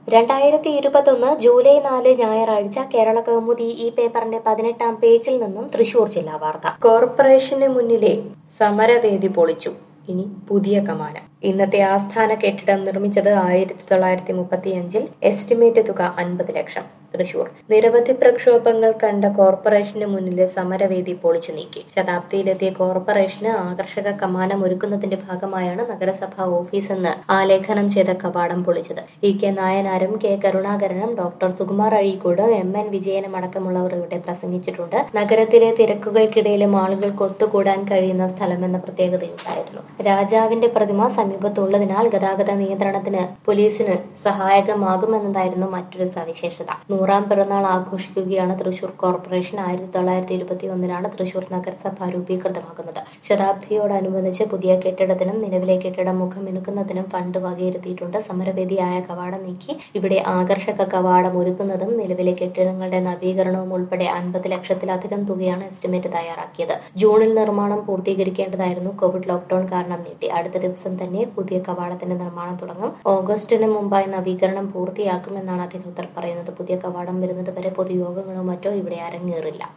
രണ്ടായിരത്തി ഇരുപത്തൊന്ന് ജൂലൈ നാല് ഞായറാഴ്ച കേരള കൗമുദി ഈ പേപ്പറിന്റെ പതിനെട്ടാം പേജിൽ നിന്നും തൃശൂർ ജില്ലാ വാർത്ത കോർപ്പറേഷന് മുന്നിലെ സമരവേദി പൊളിച്ചു ഇനി പുതിയ കമാനം ഇന്നത്തെ ആസ്ഥാന കെട്ടിടം നിർമ്മിച്ചത് ആയിരത്തി തൊള്ളായിരത്തി മുപ്പത്തി അഞ്ചിൽ എസ്റ്റിമേറ്റ് തുക അൻപത് ലക്ഷം തൃശൂർ നിരവധി പ്രക്ഷോഭങ്ങൾ കണ്ട കോർപ്പറേഷന് മുന്നിലെ സമരവേദി പൊളിച്ചു നീക്കി ശതാബ്ദിയിലെത്തിയ കോർപ്പറേഷന് ആകർഷക കമാനം ഒരുക്കുന്നതിന്റെ ഭാഗമായാണ് നഗരസഭാ ഓഫീസെന്ന് ആലേഖനം ചെയ്ത കവാടം പൊളിച്ചത് ഇ കെ നായനാരും കെ കരുണാകരനും doctor Sukumar Azhikode M N വിജയനും അടക്കമുള്ളവർ ഇവിടെ പ്രസംഗിച്ചിട്ടുണ്ട് നഗരത്തിലെ തിരക്കുകൾക്കിടയിലും ആളുകൾക്ക് ഒത്തുകൂടാൻ കഴിയുന്ന സ്ഥലമെന്ന പ്രത്യേകതയുണ്ടായിരുന്നു രാജാവിന്റെ പ്രതിമ സമീപത്തുള്ളതിനാൽ ഗതാഗത നിയന്ത്രണത്തിന് പോലീസിന് സഹായകമാകുമെന്നതായിരുന്നു മറ്റൊരു സവിശേഷത നൂറാം പിറന്നാൾ ആഘോഷിക്കുകയാണ് തൃശൂർ കോർപ്പറേഷൻ ആയിരത്തി തൊള്ളായിരത്തി ഇരുപത്തി ഒന്നിനാണ് തൃശൂർ നഗരസഭ രൂപീകൃതമാകുന്നത് ശതാബ്ദിയോടനുബന്ധിച്ച് പുതിയ കെട്ടിടത്തിനും നിലവിലെ കെട്ടിടം മുഖമിനുക്കുന്നതിനും ഫണ്ട് വകയിരുത്തിയിട്ടുണ്ട് സമരവേദിയായ കവാടം നീക്കി ഇവിടെ ആകർഷക കവാടം ഒരുക്കുന്നതും നിലവിലെ കെട്ടിടങ്ങളുടെ നവീകരണവും ഉൾപ്പെടെ അൻപത് ലക്ഷത്തിലധികം തുകയാണ് എസ്റ്റിമേറ്റ് തയ്യാറാക്കിയത് ജൂണിൽ നിർമ്മാണം പൂർത്തീകരിക്കേണ്ടതായിരുന്നു കോവിഡ് ലോക്ഡൌൺ കാരണം നീട്ടി അടുത്ത ദിവസം തന്നെ പുതിയ കവാടത്തിന്റെ നിർമ്മാണം തുടങ്ങും ഓഗസ്റ്റിന് മുമ്പായി നവീകരണം പൂർത്തിയാക്കുമെന്നാണ് അധികൃതർ പറയുന്നത് പുതിയ കവാടം വരുന്നത് വരെ പൊതുയോഗങ്ങളോ മറ്റോ ഇവിടെ അരങ്ങേറില്ല